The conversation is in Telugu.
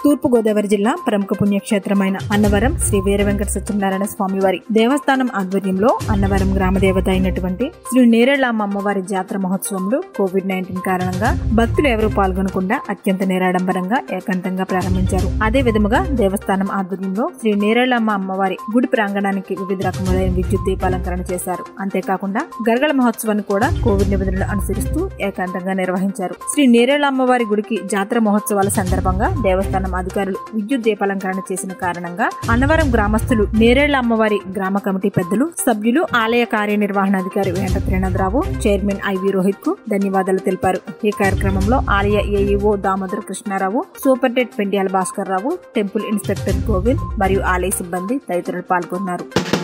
తూర్పుగోదావరి జిల్లా ప్రముఖ పుణ్యక్షేత్రమైన అన్నవరం శ్రీ వీర వెంకట సత్యనారాయణ స్వామి వారి దేవస్థానం ఆధ్వర్యంలో అన్నవరం గ్రామ దేవత అయినటువంటి శ్రీ నేరేళ్లమ్మ అమ్మవారి జాతర మహోత్సవంలో కోవిడ్ నైన్టీన్ కారణంగా భక్తులు ఎవరూ పాల్గొనకుండా అత్యంత నిరాడంబరంగా ఏకాంతంగా ప్రారంభించారు అదే విధముగా దేవస్థానం ఆధ్వర్యంలో శ్రీ నేరేళ్లమ్మ అమ్మవారి గుడి ప్రాంగణానికి వివిధ రకములైన విద్యుత్ దీపాలంకరణ చేశారు అంతేకాకుండా గరగల మహోత్సవాన్ని కూడా కోవిడ్ నిబంధనలు అనుసరిస్తూ ఏకాంతంగా నిర్వహించారు శ్రీ నేరేళ్ల అమ్మవారి గుడికి జాతర మహోత్సవాల సందర్భంగా దేవస్థానం అధికారులు విద్యుత్ దీపాలంకరణ చేసిన కారణంగా అన్నవరం గ్రామస్తులు నేరేళ్ల అమ్మవారి గ్రామ కమిటీ పెద్దలు సభ్యులు ఆలయ కార్యనిర్వహణాధికారి వెంకట త్రినాథరావు చైర్మన్ ఐవి రోహిత్ కు ధన్యవాదాలు తెలిపారు ఈ కార్యక్రమంలో ఆలయ ఏఈఓ దామోదర్ కృష్ణారావు సూపరింటెండెంట్ పెండ్యాల భాస్కర్ రావు టెంపుల్ ఇన్స్పెక్టర్ గోవింద్ మరియు ఆలయ సిబ్బంది తదితరులు పాల్గొన్నారు